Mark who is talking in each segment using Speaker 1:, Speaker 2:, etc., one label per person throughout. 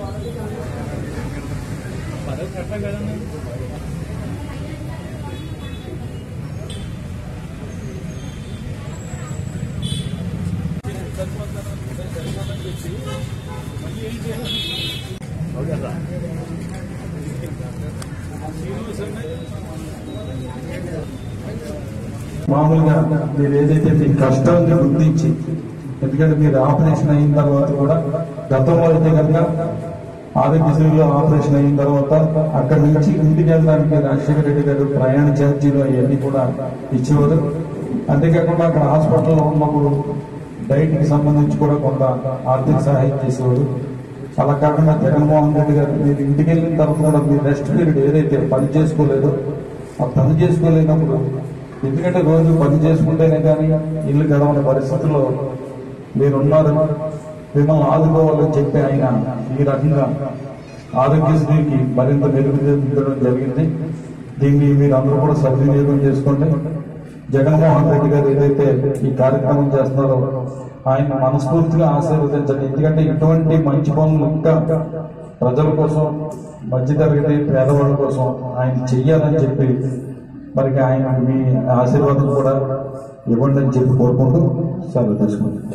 Speaker 1: మామూలుగా మీరు ఏదైతే మీ కష్టాన్ని గుర్తించి ఎందుకంటే మీరు ఆపరేషన్ అయిన తర్వాత కూడా గతంలో అయితే కనుక ఆరోగ్యశ్రీలో ఆపరేషన్ అయిన తర్వాత అక్కడి నుంచి ఇంటికి వెళ్ళడానికి రాజశేఖర రెడ్డి గారు ప్రయాణ ఛార్జీలు అవన్నీ కూడా ఇచ్చేవారు అంతేకాకుండా అక్కడ హాస్పిటల్లో మాకు డైట్కి సంబంధించి కూడా కొంత ఆర్థిక సహాయం చేసేవారు అలా కాకుండా జగన్మోహన్ రెడ్డి గారు మీరు ఇంటికి వెళ్ళిన తర్వాత కూడా మీ రెస్ట్ పీరియడ్ ఏదైతే పని చేసుకోలేదో ఆ పని చేసుకోలేనప్పుడు ఎందుకంటే రోజు పని చేసుకుంటేనే కానీ ఇల్లు గడవని పరిస్థితుల్లో మీరున్నారు మిమ్మల్ని ఆదుకోవాలని చెప్పి ఆయన ఈ రకంగా ఆరోగ్యశ్రీకి మరింత మెరుగుదిద్దడం జరిగింది దీన్ని మీరు అందరూ కూడా సద్వినియోగం చేసుకోండి జగన్మోహన్ రెడ్డి గారు ఏదైతే ఈ కార్యక్రమం చేస్తున్నారో ఆయన మనస్ఫూర్తిగా ఆశీర్వదించండి ఎందుకంటే ఇటువంటి మంచి పనులు ఇంకా ప్రజల కోసం మధ్యతరగతి పేదవాళ్ళ కోసం ఆయన చెయ్యాలని చెప్పి మరి ఆయన మీ ఆశీర్వాదం కూడా ఇవ్వండి అని చెప్పి కోరుకుంటూ సెలవు తీసుకుంటాం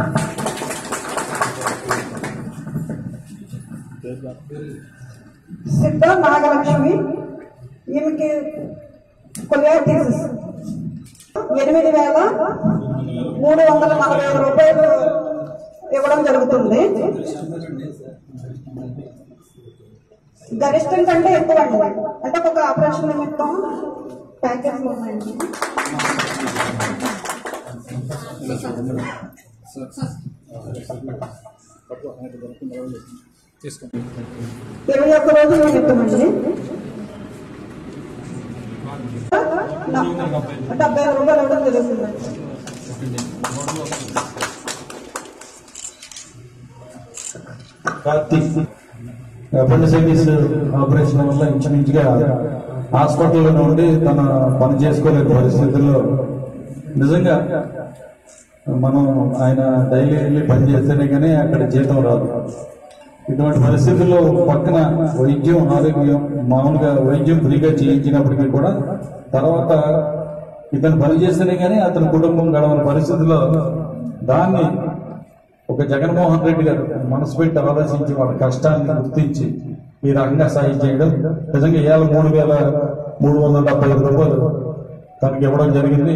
Speaker 2: సిద్ధ నాగలక్ష్మి ఈమెకి కొలియాటిస్ ఎనిమిది వేల మూడు వందల నలభై ఐదు రూపాయలు ఇవ్వడం జరుగుతుంది గరిష్టం కంటే ఎక్కువ అండి అంటే ఒక ఆపరేషన్ నిమిత్తం ప్యాకేజ్ ఉన్నాయండి ఇరవై ఒక్క రోజుల నిమిత్తం అండి డెబ్బై ఐదు రూపాయలు ఇవ్వడం జరుగుతుంది
Speaker 1: కార్తీక్ అపెండిసైటిస్ ఆపరేషన్ వల్ల ఇంచుమించుగా హాస్పిటల్లో ఉండి తన పని చేసుకోలేని పరిస్థితుల్లో నిజంగా మనం ఆయన డైలీ వెళ్ళి పని చేస్తేనే కానీ అక్కడ జీతం రాదు ఇటువంటి పరిస్థితుల్లో పక్కన వైద్యం ఆరోగ్యం మామూలుగా వైద్యం ఫ్రీగా చేయించినప్పటికీ కూడా తర్వాత ఇతను పని చేస్తేనే కానీ అతని కుటుంబం గడవని పరిస్థితుల్లో దాన్ని ఒక జగన్మోహన్ రెడ్డి గారు మనసు పెట్టి ఆలోచించి వాళ్ళ కష్టాన్ని గుర్తించి ఈ రకంగా సాయం చేయడం నిజంగా ఇవాళ మూడు వేల మూడు వందల డెబ్బై ఐదు రూపాయలు తనకి ఇవ్వడం జరిగింది